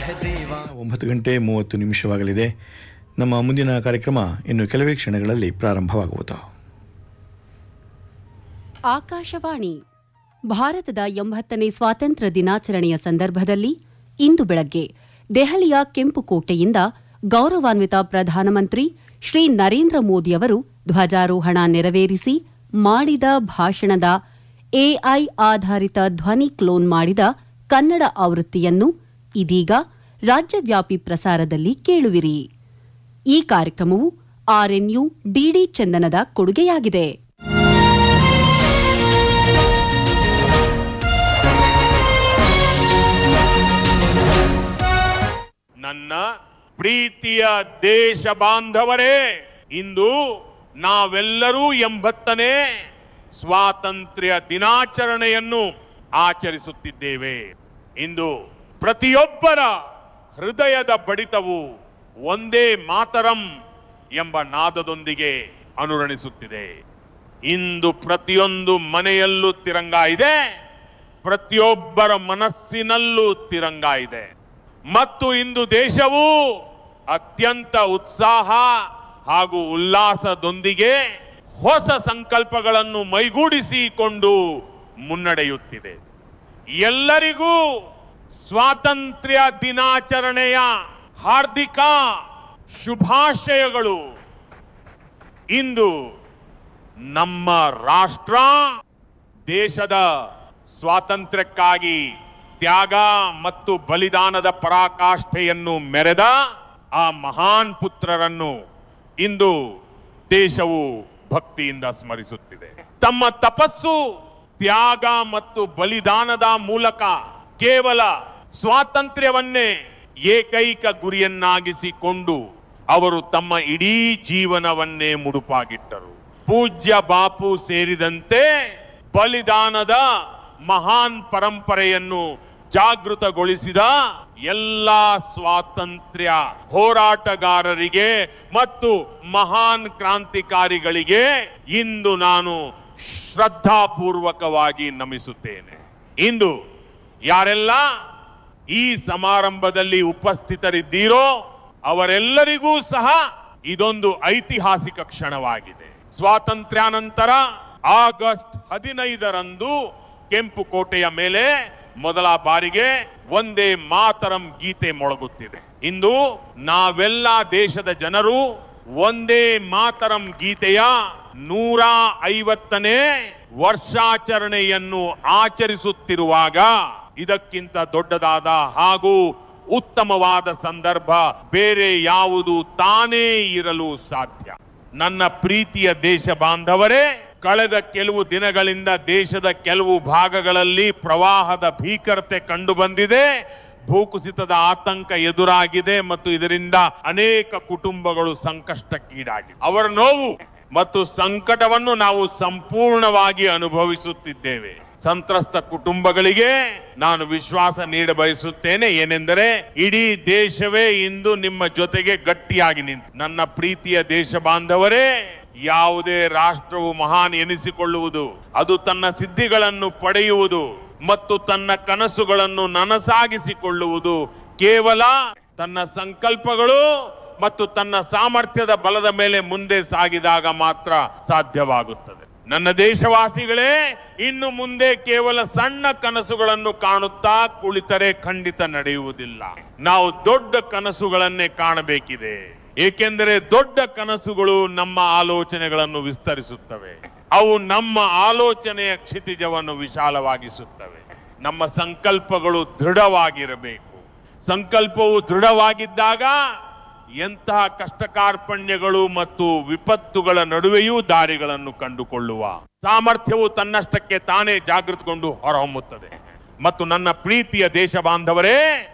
है दीवा ಒಂಬತ್ತು ಗಂಟೆ ಮೂವತ್ತು ನಿಮಿಷವಾಗಲಿದೆ ನಮ್ಮ ಮುಂದಿನ ಕಾರ್ಯಕ್ರಮ ಇನ್ನು ಕೆಲವೇ ಕ್ಷಣಗಳಲ್ಲಿ ಪ್ರಾರಂಭವಾಗುವುದು ಆಕಾಶವಾಣಿ ಭಾರತದ ಎಂಬತ್ತನೇ ಸ್ವಾತಂತ್ರ್ಯ ದಿನಾಚರಣೆಯ ಸಂದರ್ಭದಲ್ಲಿ ಇಂದು ಬೆಳಗ್ಗೆ ದೆಹಲಿಯ ಕೆಂಪುಕೋಟೆಯಿಂದ ಗೌರವಾನ್ವಿತ ಪ್ರಧಾನಮಂತ್ರಿ ಶ್ರೀ ನರೇಂದ್ರ ಮೋದಿಯವರು ಧ್ವಜಾರೋಹಣ ನೆರವೇರಿಸಿ ಮಾಡಿದ ಭಾಷಣದ ಎಐ ಆಧಾರಿತ ಧ್ವನಿ ಕ್ಲೋನ್ ಮಾಡಿದ ಕನ್ನಡ ಆವೃತ್ತಿಯನ್ನು ಇದೀಗ ರಾಜ್ಯವ್ಯಾಪಿ ಪ್ರಸಾರದಲ್ಲಿ ಕೇಳುವಿರಿ ಈ ಕಾರ್ಯಕ್ರಮವು ಆರ್ಎನ್ಯು ಡಿಡಿ ಚಂದನದ ಕೊಡುಗೆಯಾಗಿದೆ ನನ್ನ ಪ್ರೀತಿಯ ದೇಶ ಬಾಂಧವರೇ ಇಂದು ನಾವೆಲ್ಲರೂ ಎಂಬತ್ತನೇ ಸ್ವಾತಂತ್ರ್ಯ ದಿನಾಚರಣೆಯನ್ನು ಆಚರಿಸುತ್ತಿದ್ದೇವೆ ಇಂದು ಪ್ರತಿಯೊಬ್ಬರ ಹೃದಯದ ಬಡಿತವು ಒಂದೇ ಮಾತರಂ ಎಂಬ ನಾದದೊಂದಿಗೆ ಅನುರಣಿಸುತ್ತಿದೆ ಇಂದು ಪ್ರತಿಯೊಂದು ಮನೆಯಲ್ಲೂ ತಿರಂಗ ಇದೆ ಪ್ರತಿಯೊಬ್ಬರ ಮನಸ್ಸಿನಲ್ಲೂ ತಿರಂಗ ಇದೆ ಮತ್ತು ಇಂದು ದೇಶವು ಅತ್ಯಂತ ಉತ್ಸಾಹ ಹಾಗೂ ಉಲ್ಲಾಸದೊಂದಿಗೆ ಹೊಸ ಸಂಕಲ್ಪಗಳನ್ನು ಮೈಗೂಡಿಸಿಕೊಂಡು ಮುನ್ನಡೆಯುತ್ತಿದೆ ಎಲ್ಲರಿಗೂ ಸ್ವಾತಂತ್ರ್ಯ ದಿನಾಚರಣೆಯ ಹಾರ್ದಿಕ ಶುಭಾಶಯಗಳು ಇಂದು ನಮ್ಮ ರಾಷ್ಟ್ರ ದೇಶದ ಸ್ವಾತಂತ್ರ್ಯಕ್ಕಾಗಿ ತ್ಯಾಗ ಮತ್ತು ಬಲಿದಾನದ ಪರಾಕಾಷ್ಠೆಯನ್ನು ಮೆರೆದ ಆ ಮಹಾನ್ ಪುತ್ರರನ್ನು ಇಂದು ದೇಶವು ಭಕ್ತಿಯಿಂದ ಸ್ಮರಿಸುತ್ತಿದೆ ತಮ್ಮ ತಪಸ್ಸು ತ್ಯಾಗ ಮತ್ತು ಬಲಿದಾನದ ಮೂಲಕ ಕೇವಲ ಸ್ವಾತಂತ್ರ್ಯವನ್ನೇ ಏಕೈಕ ಗುರಿಯನ್ನಾಗಿಸಿಕೊಂಡು ಅವರು ತಮ್ಮ ಇಡೀ ಜೀವನವನ್ನೇ ಮುಡುಪಾಗಿಟ್ಟರು ಪೂಜ್ಯ ಬಾಪು ಸೇರಿದಂತೆ ಬಲಿದಾನದ ಮಹಾನ್ ಪರಂಪರೆಯನ್ನು ಜಾಗೃತಗೊಳಿಸಿದ ಎಲ್ಲ ಸ್ವಾತಂತ್ರ್ಯ ಹೋರಾಟಗಾರರಿಗೆ ಮತ್ತು ಮಹಾನ್ ಕ್ರಾಂತಿಕಾರಿಗಳಿಗೆ ಇಂದು ನಾನು ಶ್ರದ್ಧಾಪೂರ್ವಕವಾಗಿ ನಮಿಸುತ್ತೇನೆ ಇಂದು ಯಾರೆಲ್ಲ ಈ ಸಮಾರಂಭದಲ್ಲಿ ಉಪಸ್ಥಿತರಿದ್ದೀರೋ ಅವರೆಲ್ಲರಿಗೂ ಸಹ ಇದೊಂದು ಐತಿಹಾಸಿಕ ಕ್ಷಣವಾಗಿದೆ ಸ್ವಾತಂತ್ರ್ಯಾನಂತರ ಆಗಸ್ಟ್ ಹದಿನೈದರಂದು ಕೆಂಪುಕೋಟೆಯ ಮೇಲೆ ಮೊದಲ ಬಾರಿಗೆ ಒಂದೇ ಮಾತರಂ ಗೀತೆ ಮೊಳಗುತ್ತಿದೆ ಇಂದು ನಾವೆಲ್ಲ ದೇಶದ ಜನರು ಒಂದೇ ಮಾತರಂ ಗೀತೆಯ ನೂರ ಐವತ್ತನೇ ವರ್ಷಾಚರಣೆಯನ್ನು ಆಚರಿಸುತ್ತಿರುವಾಗ ಇದಕ್ಕಿಂತ ದೊಡ್ಡದಾದ ಹಾಗೂ ಉತ್ತಮವಾದ ಸಂದರ್ಭ ಬೇರೆ ಯಾವುದು ತಾನೇ ಇರಲು ಸಾಧ್ಯ ನನ್ನ ಪ್ರೀತಿಯ ದೇಶ ಬಾಂಧವರೇ ಕಳೆದ ಕೆಲವು ದಿನಗಳಿಂದ ದೇಶದ ಕೆಲವು ಭಾಗಗಳಲ್ಲಿ ಪ್ರವಾಹದ ಭೀಕರತೆ ಕಂಡು ಬಂದಿದೆ ಭೂಕುಸಿತದ ಆತಂಕ ಎದುರಾಗಿದೆ ಮತ್ತು ಇದರಿಂದ ಅನೇಕ ಕುಟುಂಬಗಳು ಸಂಕಷ್ಟಕ್ಕೀಡಾಗಿವೆ ಅವರ ನೋವು ಮತ್ತು ಸಂಕಟವನ್ನು ನಾವು ಸಂಪೂರ್ಣವಾಗಿ ಅನುಭವಿಸುತ್ತಿದ್ದೇವೆ ಸಂತ್ರಸ್ತ ಕುಟುಂಬಗಳಿಗೆ ನಾನು ವಿಶ್ವಾಸ ನೀಡ ಬಯಸುತ್ತೇನೆ ಏನೆಂದರೆ ಇಡೀ ದೇಶವೇ ಇಂದು ನಿಮ್ಮ ಜೊತೆಗೆ ಗಟ್ಟಿಯಾಗಿ ನಿಂತು ನನ್ನ ಪ್ರೀತಿಯ ದೇಶ ಬಾಂಧವರೇ ಯಾವುದೇ ರಾಷ್ಟ್ರವು ಮಹಾನ್ ಎನಿಸಿಕೊಳ್ಳುವುದು ಅದು ತನ್ನ ಸಿದ್ಧಿಗಳನ್ನು ಪಡೆಯುವುದು ಮತ್ತು ತನ್ನ ಕನಸುಗಳನ್ನು ನನಸಾಗಿಸಿಕೊಳ್ಳುವುದು ಕೇವಲ ತನ್ನ ಸಂಕಲ್ಪಗಳು ಮತ್ತು ತನ್ನ ಸಾಮರ್ಥ್ಯದ ಬಲದ ಮೇಲೆ ಮುಂದೆ ಸಾಗಿದಾಗ ಮಾತ್ರ ಸಾಧ್ಯವಾಗುತ್ತದೆ ನನ್ನ ದೇಶವಾಸಿಗಳೇ ಇನ್ನು ಮುಂದೆ ಕೇವಲ ಸಣ್ಣ ಕನಸುಗಳನ್ನು ಕಾಣುತ್ತಾ ಕುಳಿತರೆ ಖಂಡಿತ ನಡೆಯುವುದಿಲ್ಲ ನಾವು ದೊಡ್ಡ ಕನಸುಗಳನ್ನೇ ಕಾಣಬೇಕಿದೆ ಏಕೆಂದರೆ ದೊಡ್ಡ ಕನಸುಗಳು ನಮ್ಮ ಆಲೋಚನೆಗಳನ್ನು ವಿಸ್ತರಿಸುತ್ತವೆ ಅವು ನಮ್ಮ ಆಲೋಚನೆಯ ಕ್ಷಿತಿಜವನ್ನು ವಿಶಾಲವಾಗಿಸುತ್ತವೆ ನಮ್ಮ ಸಂಕಲ್ಪಗಳು ದೃಢವಾಗಿರಬೇಕು ಸಂಕಲ್ಪವು ದೃಢವಾಗಿದ್ದಾಗ ಎಂತಹ ಕಷ್ಟ ಕಾರ್ಪಣ್ಯಗಳು ಮತ್ತು ವಿಪತ್ತುಗಳ ನಡುವೆಯೂ ದಾರಿಗಳನ್ನು ಕಂಡುಕೊಳ್ಳುವ ಸಾಮರ್ಥ್ಯವು ತನ್ನಷ್ಟಕ್ಕೆ ತಾನೇ ಜಾಗೃತಗೊಂಡು ಹೊರಹೊಮ್ಮುತ್ತದೆ ಮತ್ತು ನನ್ನ ಪ್ರೀತಿಯ ದೇಶ ಬಾಂಧವರೇ